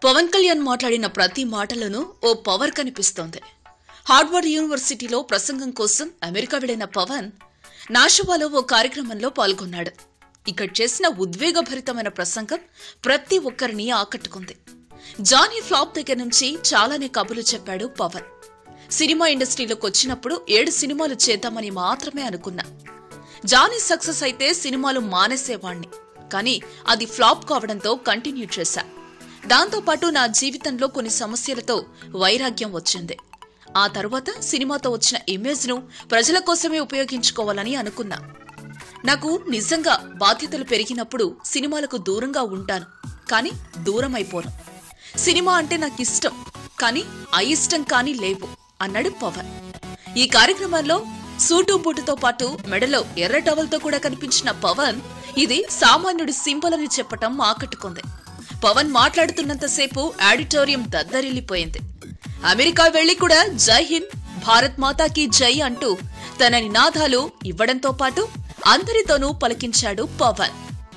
పవన్ కళ్యాణ్ మాట్లాడిన ప్రతి మాటలోనూ ఓ పవర్ కనిపిస్తోంది హార్వర్డ్ యూనివర్సిటీలో ప్రసంగం కోసం అమెరికా వెళ్లిన పవన్ నాషువాలో ఓ కార్యక్రమంలో పాల్గొన్నాడు ఇక్కడ చేసిన ఉద్వేగభరితమైన ప్రసంగం ప్రతి ఒక్కరిని ఆకట్టుకుంది జానీ ఫ్లాప్ దగ్గర నుంచి చాలానే కబుర్లు చెప్పాడు పవన్ సినిమా ఇండస్ట్రీలోకి వచ్చినప్పుడు ఏడు సినిమాలు చేద్దామని మాత్రమే అనుకున్నా జానీ సక్సెస్ అయితే సినిమాలు మానేసేవాణ్ణి కానీ అది ఫ్లాప్ కావడంతో కంటిన్యూ చేశా దాంతోపాటు నా జీవితంలో కొన్ని సమస్యలతో వైరాగ్యం వచ్చింది ఆ తరువాత సినిమాతో వచ్చిన ఇమేజ్ను ప్రజల కోసమే ఉపయోగించుకోవాలని అనుకున్నా నాకు నిజంగా బాధ్యతలు పెరిగినప్పుడు సినిమాలకు దూరంగా ఉంటాను కానీ దూరం అయిపోను సినిమా అంటే నాకు ఇష్టం కానీ అయిష్టం కానీ లేవు అన్నాడు పవన్ ఈ కార్యక్రమంలో సూటు బూటుతో పాటు మెడలో ఎర్ర టవల్తో కూడా కనిపించిన పవన్ ఇది సామాన్యుడి సింబల్ అని చెప్పటం ఆకట్టుకుంది పవన్ మాట్లాడుతున్నంతసేపు ఆడిటోరియం దద్దరిల్లిపోయింది అమెరికా వెళ్లి కూడా జై హింద్ భారత్ మాతాకి జై అంటూ తన నినాదాలు ఇవ్వడంతో పాటు అందరితోనూ పలికించాడు పవన్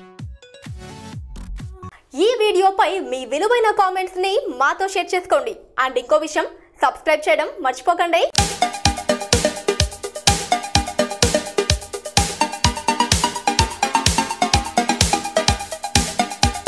ఈ వీడియోపై మీ విలువైన కామెంట్స్ ని మాతో షేర్ చేసుకోండి అండ్ ఇంకో విషయం సబ్స్క్రైబ్ చేయడం మర్చిపోకండి